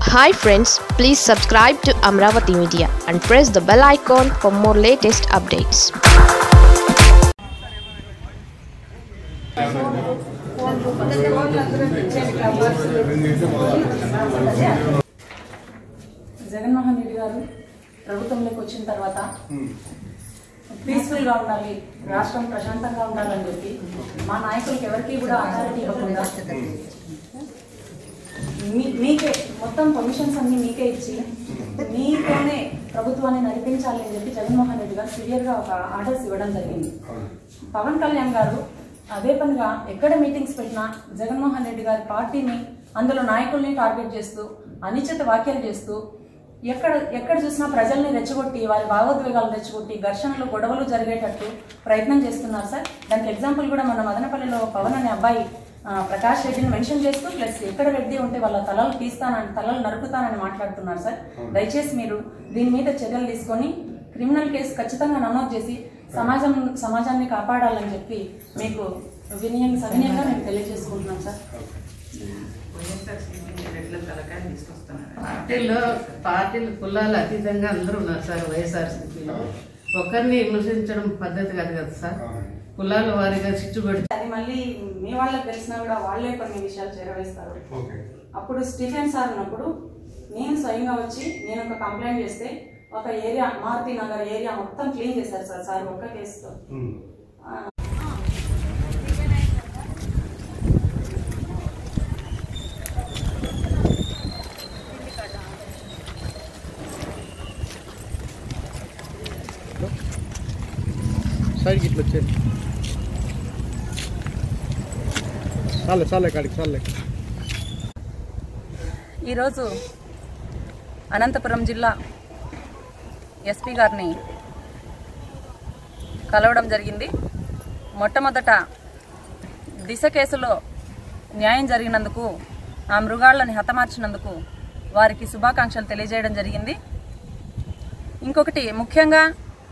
Hi friends please subscribe to Amaravati media and press the bell icon for more latest updates Jaganmohan Reddy garu ప్రభుత్వంలోకి వచ్చిన తర్వాత peaceful గా ఉండాలి రాష్ట్రం ప్రశాంతంగా ఉండాలని చెప్పి మా నాయకులకి ఎవరికి కూడా అథారిటీ ఇవ్వకుండా మీ- మీకే మొత్తం పర్మిషన్స్ అన్ని మీకే ఇచ్చి మీతోనే ప్రభుత్వాన్ని నడిపించాలి అని చెప్పి జగన్మోహన్ రెడ్డి గారు క్లియర్ గా ఒక ఆర్డర్స్ ఇవ్వడం జరిగింది పవన్ కళ్యాణ్ గారు అదే పనిగా ఎక్కడ మీటింగ్స్ పెట్టినా జగన్మోహన్ రెడ్డి గారి పార్టీని అందులో నాయకుల్ని టార్గెట్ చేస్తూ అనిశ్చిత వ్యాఖ్యలు చేస్తూ ఎక్కడ ఎక్కడ చూసినా ప్రజల్ని రెచ్చగొట్టి వారి భావోద్వేగాలు రెచ్చగొట్టి ఘర్షణలు గొడవలు జరిగేటట్టు ప్రయత్నం చేస్తున్నారు సార్ దానికి ఎగ్జాంపుల్ కూడా మన మదనపల్లిలో పవన్ అనే అబ్బాయి ఆ, ప్రకాష్ రెడ్డిని మెన్షన్ చేస్తూ ప్లస్ ఎక్కడ రెడ్డి ఉంటే వాళ్ళ తలలు తీస్తానని తలలు నరుకుతానని మాట్లాడుతున్నారు సార్ దయచేసి మీరు దీని మీద చర్యలు తీసుకొని క్రిమినల్ కేసు ఖచ్చితంగా నమోదు చేసి సమాజం సమాజాన్ని కాపాడాలని చెప్పి మీకు వినయం సవినయంగా మేము తెలియజేసుకుంటున్నాం సార్ పార్టీలో పార్టీలు కులాలు అతీతంగా అందరూ ఉన్నారు సార్ వైఎస్ఆర్సీపీలో ఒకరిని విమర్శించడం పద్ధతి కాదు కదా సార్ కులాల వారిగా చిచ్చుబడి అది మళ్ళీ మీ వాళ్ళకి తెలిసినా కూడా వాళ్ళే కొన్ని విషయాలు చేరవేస్తారు అప్పుడు స్టీఫెన్ సార్ ఉన్నప్పుడు నేను స్వయంగా వచ్చి నేను ఒక కంప్లైంట్ చేస్తే ఒక ఏరియా మారుతి నగర్ ఏరియా మొత్తం క్లీన్ చేశారు సార్ సార్ ఒక్క కేసుతో సైడ్కి ఇట్లా వచ్చేది చాలే చాలే కాడికి చాలే ఈరోజు అనంతపురం జిల్లా ఎస్పీ గారిని కలవడం జరిగింది మొట్టమొదట దిశ కేసులో న్యాయం జరిగినందుకు ఆ మృగాళ్ళని హతమార్చినందుకు వారికి శుభాకాంక్షలు తెలియజేయడం జరిగింది ఇంకొకటి ముఖ్యంగా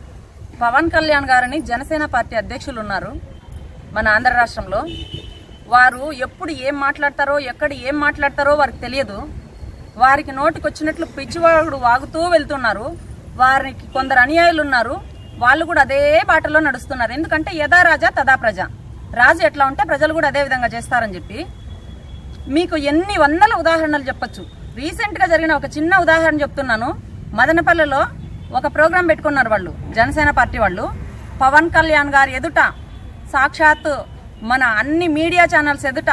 పవన్ కళ్యాణ్ గారని జనసేన పార్టీ అధ్యక్షులు ఉన్నారు మన ఆంధ్ర రాష్ట్రంలో వారు ఎప్పుడు ఏం మాట్లాడతారో ఎక్కడ ఏం మాట్లాడతారో వారికి తెలియదు వారికి నోటికి వచ్చినట్లు పిచ్చివాడు వాగుతూ వెళ్తున్నారు వారికి కొందరు అనుయాయులు ఉన్నారు వాళ్ళు కూడా అదే బాటలో నడుస్తున్నారు ఎందుకంటే యథా రాజా తదా ప్రజ రాజు ఎట్లా ఉంటే ప్రజలు కూడా అదే విధంగా చేస్తారని చెప్పి మీకు ఎన్ని వందల ఉదాహరణలు చెప్పొచ్చు రీసెంట్గా జరిగిన ఒక చిన్న ఉదాహరణ చెప్తున్నాను మదనపల్లిలో ఒక ప్రోగ్రాం పెట్టుకున్నారు వాళ్ళు జనసేన పార్టీ వాళ్ళు పవన్ కళ్యాణ్ గారి ఎదుట సాక్షాత్ మన అన్ని మీడియా ఛానల్స్ ఎదుట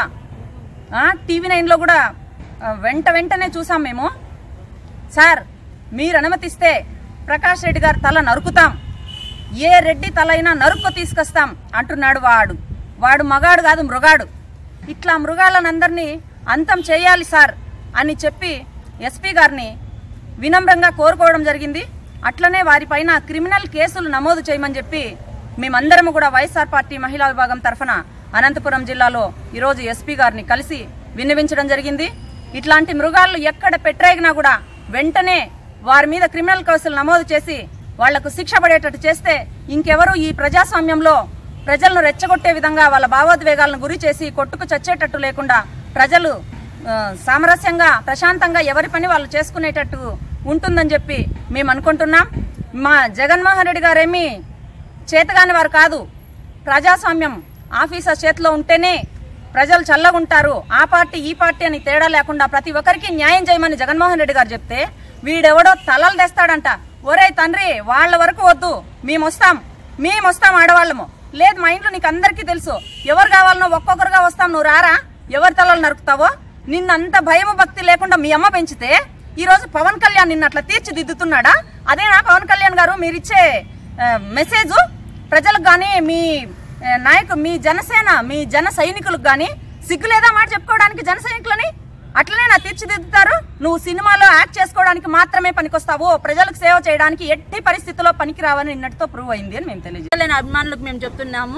టీవీ నైన్లో కూడా ఆ, వెంట వెంటనే చూసాం మేము సార్ మీరు అనుమతిస్తే ప్రకాష్ రెడ్డి గారి తల నరుకుతాం ఏ రెడ్డి తల అయినా నరుక్కు తీసుకొస్తాం అంటున్నాడు వాడు వాడు మగాడు కాదు మృగాడు ఇట్లా మృగాలనందరినీ అంతం చేయాలి సార్ అని చెప్పి ఎస్పీ గారిని వినమ్రంగా కోరుకోవడం జరిగింది అట్లనే వారిపైన క్రిమినల్ కేసులు నమోదు చేయమని చెప్పి మేమందరము కూడా వైఎస్ఆర్ పార్టీ మహిళా విభాగం తరఫున అనంతపురం జిల్లాలో ఈరోజు ఎస్పీ గారిని కలిసి విన్నవించడం జరిగింది ఇట్లాంటి మృగాలు ఎక్కడ పెట్టరేగినా కూడా వెంటనే వారి మీద క్రిమినల్ కేసులు నమోదు చేసి వాళ్లకు శిక్ష పడేటట్టు చేస్తే ఇంకెవరు ఈ ప్రజాస్వామ్యంలో ప్రజలను రెచ్చగొట్టే విధంగా వాళ్ళ భావోద్వేగాలను గురి చేసి కొట్టుకు చచ్చేటట్టు లేకుండా ప్రజలు ఆ, సామరస్యంగా ప్రశాంతంగా ఎవరి పని వాళ్ళు చేసుకునేటట్టు ఉంటుందని చెప్పి మేము అనుకుంటున్నాం మా జగన్మోహన్ రెడ్డి గారేమి చేతగాని వారు కాదు ప్రజాస్వామ్యం ఆఫీసర్ చేతిలో ఉంటేనే ప్రజలు చల్లగుంటారు ఆ పార్టీ ఈ పార్టీ అని తేడా లేకుండా ప్రతి ఒక్కరికి న్యాయం చేయమని జగన్మోహన్ రెడ్డి గారు చెప్తే వీడెవడో తలలు తెస్తాడంట ఒరే తండ్రి వాళ్ళ వరకు వద్దు మేము వస్తాం మేము వస్తాం ఆడవాళ్ళము లేదు మా ఇంట్లో నీకు అందరికీ తెలుసు ఎవరు కావాలనో ఒక్కొక్కరుగా వస్తాం నువ్వు రారా ఎవరి తలలు నరుకుతావో నిన్నంత భయము భక్తి లేకుండా మీ అమ్మ పెంచితే ఈ రోజు పవన్ కళ్యాణ్ నిన్న అట్లా తీర్చిదిద్దుతున్నాడా అదేనా పవన్ కళ్యాణ్ గారు మీరిచ్చే ఆ, మెసేజ్ ప్రజలకు కానీ మీ ఆ, నాయకు మీ జనసేన మీ జన సైనికులకు కానీ సిగ్గు లేదా మాట చెప్పుకోవడానికి జన సైనికులని అట్లనే నా తీర్చిదిద్దుతారు నువ్వు సినిమాలో యాక్ట్ చేసుకోవడానికి మాత్రమే పనికొస్తావు ప్రజలకు సేవ చేయడానికి ఎట్టి పరిస్థితుల్లో పనికిరావని నిన్నటితో ప్రూవ్ అయింది అని మేము తెలియజేస్తాం లేని అభిమానులకు మేము చెప్తున్నాము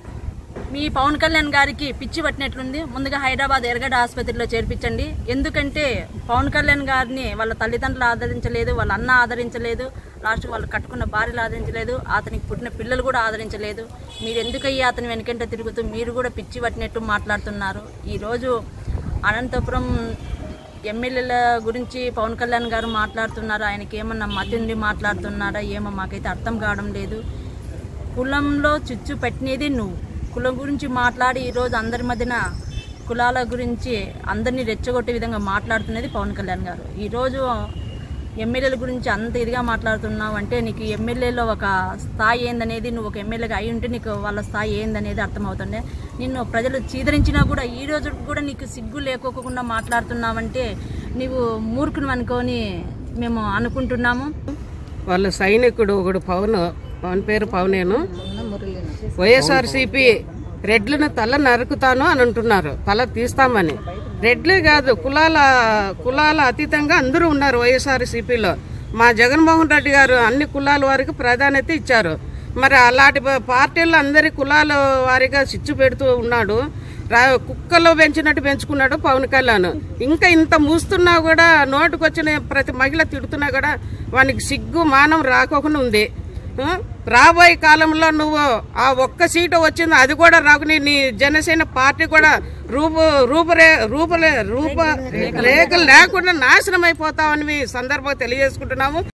మీ పవన్ కళ్యాణ్ గారికి పిచ్చి పట్టినట్లుంది ముందుగా హైదరాబాద్ ఎరగడ్డ ఆసుపత్రిలో చేర్పించండి ఎందుకంటే పవన్ కళ్యాణ్ గారిని వాళ్ళ తల్లిదండ్రులు ఆదరించలేదు వాళ్ళ అన్న ఆదరించలేదు లాస్ట్ వాళ్ళు కట్టుకున్న భార్యలు ఆదరించలేదు అతనికి పుట్టిన పిల్లలు కూడా ఆదరించలేదు మీరు ఎందుకయ్యి అతని వెనకంటే తిరుగుతూ మీరు కూడా పిచ్చి పట్టినట్టు మాట్లాడుతున్నారు ఈరోజు అనంతపురం ఎమ్మెల్యేల గురించి పవన్ కళ్యాణ్ గారు మాట్లాడుతున్నారు ఆయనకి ఏమన్నా మతిండి మాట్లాడుతున్నారా ఏమో మాకైతే అర్థం కావడం లేదు కులంలో చిచ్చు పెట్టినది నువ్వు కులం గురించి మాట్లాడి ఈరోజు అందరి మధ్యన కులాల గురించి అందరినీ రెచ్చగొట్టే విధంగా మాట్లాడుతున్నది పవన్ కళ్యాణ్ గారు ఈరోజు ఎమ్మెల్యేల గురించి అంత ఇదిగా మాట్లాడుతున్నావు అంటే నీకు ఎమ్మెల్యేలో ఒక స్థాయి ఏందనేది నువ్వు ఒక ఎమ్మెల్యేగా అయి ఉంటే నీకు వాళ్ళ స్థాయి ఏందనేది అర్థమవుతుంది నిన్ను ప్రజలు చీదరించినా కూడా ఈ రోజు కూడా నీకు సిగ్గు లేకోకుండా మాట్లాడుతున్నావంటే నీవు మూర్ఖును అనుకొని మేము అనుకుంటున్నాము వాళ్ళ సైనికుడు ఒకడు పవన్ పవన్ పేరు పవనేను వైఎస్ఆర్సీపీ రెడ్లను తల నరుకుతాను అని అంటున్నారు తల తీస్తామని రెడ్లే కాదు కులాల కులాల అతీతంగా అందరూ ఉన్నారు వైఎస్ఆర్సీపీలో మా జగన్మోహన్ రెడ్డి గారు అన్ని కులాల వారికి ప్రాధాన్యత ఇచ్చారు మరి అలాంటి ప- పార్టీల్లో అందరి కులాల వారిగా చిచ్చు పెడుతూ ఉన్నాడు రా కుక్కలో పెంచినట్టు పెంచుకున్నాడు పవన్ కళ్యాణ్ ఇంకా ఇంత మూస్తున్నా కూడా నోటుకొచ్చిన ప్రతి మహిళ తిడుతున్నా కూడా వానికి సిగ్గు మానం రాకోకుండా ఉంది ఆ? రాబోయే కాలంలో నువ్వు ఆ ఒక్క సీటు వచ్చింది అది కూడా రాకుని నీ జనసేన పార్టీ కూడా రూపు రూపరే రూపలే రూప రేఖలు లేకుండా నాశనం అయిపోతావని మీ సందర్భంగా తెలియజేసుకుంటున్నాము